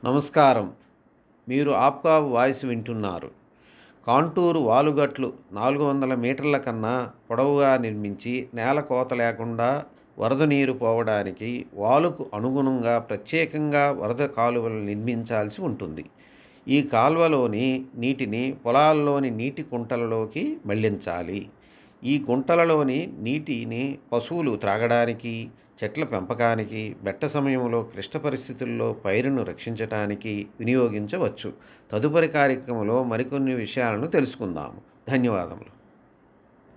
నమస్కారం మీరు ఆప్కా వాయిస్ వింటున్నారు కాంటూరు వాలుగట్లు నాలుగు వందల మీటర్ల కన్నా పొడవుగా నిర్మించి నేల కోత లేకుండా వరద నీరు పోవడానికి వాలుకు అనుగుణంగా ప్రత్యేకంగా వరద కాలువలు నిర్మించాల్సి ఉంటుంది ఈ కాలువలోని నీటిని పొలాల్లోని నీటి కుంటలలోకి మళ్లించాలి ఈ గుంటలలోని నీటిని పశువులు త్రాగడానికి చెట్ల పెంపకానికి బెట్ట సమయంలో క్లిష్ట పరిస్థితుల్లో పైరును రక్షించటానికి వినియోగించవచ్చు తదుపరి కార్యక్రమంలో మరికొన్ని విషయాలను తెలుసుకుందాము ధన్యవాదములు